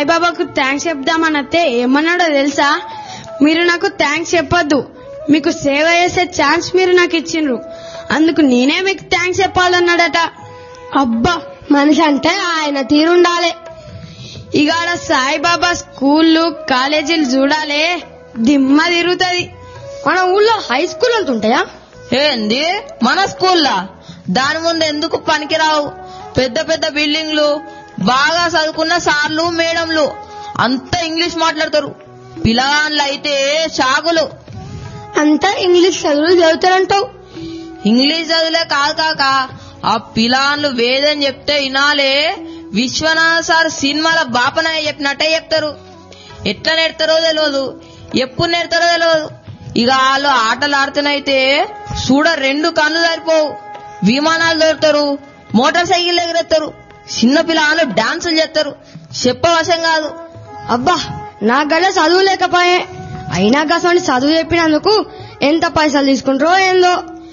సాయిబాబాకు thanks చెప్దామనతే ఏమన్నాడో తెలుసా మీరు నాకు థ్యాంక్స్ చెప్పొద్దు మీకు సేవ చేసే ఛాన్స్ మీరు నాకు ఇచ్చిండ్రు అందుకు నేనే మీకు థ్యాంక్స్ చెప్పాలన్నాడట అబ్బా మనిషి అంటే ఆయన తీరుండాలి ఇగాడ సాయిబాబా స్కూళ్ళు కాలేజీలు చూడాలే దిమ్మ తిరుగుతుంది మన ఊళ్ళో హై స్కూల్ ఉంటాయా ఏంది మన స్కూల్లా దాని ముందు ఎందుకు పనికిరావు పెద్ద పెద్ద బిల్డింగ్లు బాగా చదువుకున్న సార్లు మేడంలు అంతా ఇంగ్లీష్ మాట్లాడతారు పిల్లగాళ్ళు అయితే షాకులు అంతా ఇంగ్లీష్ చదువులు చదువుతారంటావు ఇంగ్లీష్ చదువులే కాదు కాక ఆ పిలాన్లు వేదం చెప్తే వినాలే విశ్వనాథ సార్ సినిమాల బాపనాయ చెప్పినట్టే చెప్తారు ఎట్లా నేర్తారో తెలియదు ఎప్పుడు నేర్తారో తెలియదు ఇక వాళ్ళు ఆటలు ఆడుతున్నైతే చూడ రెండు కళ్ళు సరిపోవు విమానాలు దొరుకుతారు మోటార్ సైకిల్ ఎగరేస్తారు చిన్న పిల్లలు డాన్సులు చేస్తారు చెప్పవశం కాదు అబ్బా నా గల చదువు లేకపోయే అయినా గసండి చదువు చెప్పినందుకు ఎంత పైసలు తీసుకుంటారో ఏందో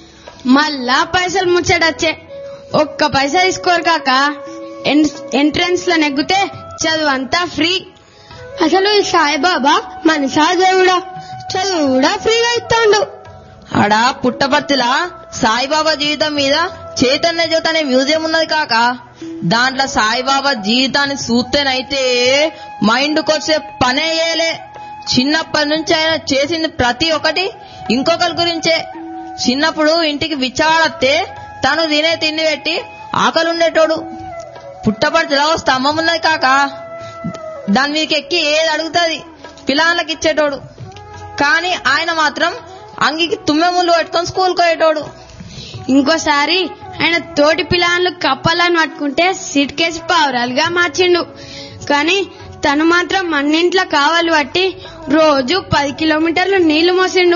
మళ్ళా పైసలు ముచ్చటచ్చే ఒక్క పైసా తీసుకోరు కాక ఎంట్రన్స్ లో నెగ్గితే చదువు అంతా ఫ్రీ అసలు ఈ సాయిబాబా మనిషా దేవుడా చదువు కూడా ఫ్రీగా ఇస్తాడు ఆడ పుట్టపర్తిలా సాయిబాబా జీవితం మీద చైతన్య జ్యోతి అనే మ్యూజియం ఉన్నది కాక దాంట్లో సాయిబాబా జీవితాన్ని చూస్తేనైతే మైండ్కి వచ్చే పనే చేయలే చిన్నప్పటి నుంచి ఆయన చేసింది ప్రతి ఒక్కటి ఇంకొకరి గురించే చిన్నప్పుడు ఇంటికి విచ్చవాడత్తే తను తినే తిండి పెట్టి ఆకలి ఉండేటోడు పుట్టపర్తిలో ఓ స్తంభం ఉన్నది కాక దాని మీదకి ఎక్కి ఏది అడుగుతుంది పిల్లలకి ఇచ్చేటోడు కానీ ఆయన మాత్రం అంగికి తుమ్మె ముళ్ళు పెట్టుకొని స్కూల్కి పోయేటోడు ఇంకోసారి ఆయన తోటి పిల్లలు కప్పాలని పట్టుకుంటే సిట్కేసి పావురాలుగా మార్చిండు కానీ తను మాత్రం మన్నింట్లో కావాలి పట్టి రోజు పది కిలోమీటర్లు నీళ్లు మోసిండు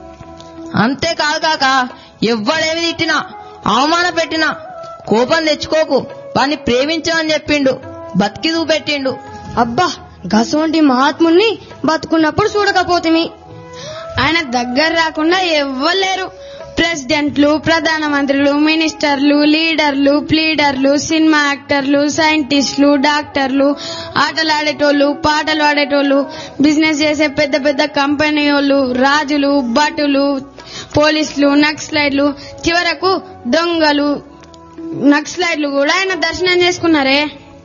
అంతేకాదు కాక ఎవ్వడేమి తిట్టినా అవమాన పెట్టినా కోపం తెచ్చుకోకు వాణ్ణి ప్రేమించమని చెప్పిండు బతికి చూపెట్టిండు అబ్బా గసవంటి మహాత్ముని బతుకున్నప్పుడు చూడకపోతిమి ఆయన దగ్గర రాకుండా ఎవ్వలేరు ప్రెసిడెంట్లు ప్రధానమంత్రులు మినిస్టర్లు లీడర్లు ప్లీడర్లు సినిమా యాక్టర్లు సైంటిస్టులు డాక్టర్లు ఆటలు ఆడేటోళ్ళు పాటలు ఆడేటోళ్ళు బిజినెస్ చేసే పెద్ద పెద్ద కంపెనీ వాళ్ళు రాజులు భటులు పోలీసులు నక్సలైట్లు చివరకు దొంగలు నక్సలైట్లు కూడా ఆయన దర్శనం చేసుకున్నారే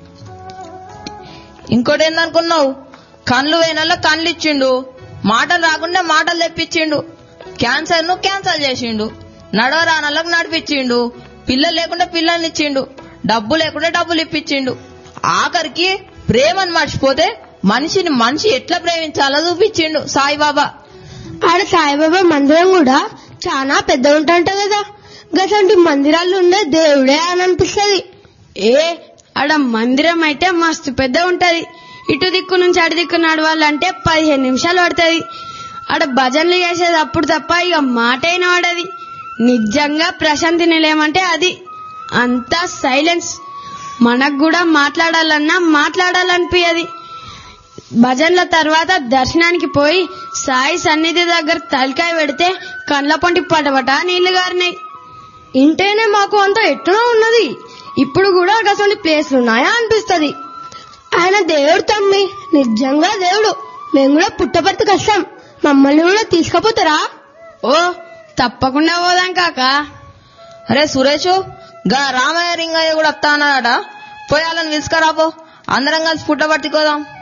ఇంకోటి ఏందనుకున్నావు కళ్ళు వేనల్లో కళ్ళు ఇచ్చిండు మాటలు రాకుండా మాటలు తెప్పించిండు క్యాన్సర్ ను క్యాన్సర్ చేసిండు నడవ రానళ్ళకు నడిపించిండు పిల్లలు లేకుండా పిల్లల్ని ఇచ్చిండు డబ్బు లేకుండా డబ్బులు ఇప్పించిండు ఆఖరికి ప్రేమను మర్చిపోతే మనిషిని మనిషి ఎట్లా ప్రేమించాలో చూపించిండు సాయిబాబా ఆడ సాయిబాబా మందిరం కూడా చాలా పెద్ద ఉంటంట కదా గసంటి మందిరాలు ఉండే దేవుడే అని అనిపిస్తుంది ఏ ఆడ మందిరం అయితే మస్తు పెద్ద ఉంటది ఇటు దిక్కు నుంచి అటు దిక్కు నడవాలంటే పదిహేను నిమిషాలు పడుతుంది ఆడ భజనలు చేసేది అప్పుడు తప్ప ఇక మాట అయిన వాడది నిజంగా ప్రశాంతి నిలయమంటే అది అంతా సైలెన్స్ మనకు కూడా మాట్లాడాలన్నా మాట్లాడాలనిపించది భజనల తర్వాత దర్శనానికి పోయి సాయి సన్నిధి దగ్గర తలకాయ పెడితే కండ్ల పొంటి పటపట నీళ్లు గారినాయి ఇంటేనే మాకు అంత ఎట్టునో ఉన్నది ఇప్పుడు కూడా అటువంటి ప్లేస్లు ఉన్నాయా అనిపిస్తది ఆయన దేవుడు తమ్మి నిజంగా దేవుడు మేము కూడా పుట్టపర్తి కష్టం మమ్మల్ని కూడా తీసుకుపోతారా ఓ తప్పకుండా పోదాం కాక అరే సురేష్ గా రామయ్య రింగయ్య కూడా వస్తా అన్నాడట పోయాలని పిలుచుకరాపో అందరం కలిసి పుట్టబట్టుకోదాం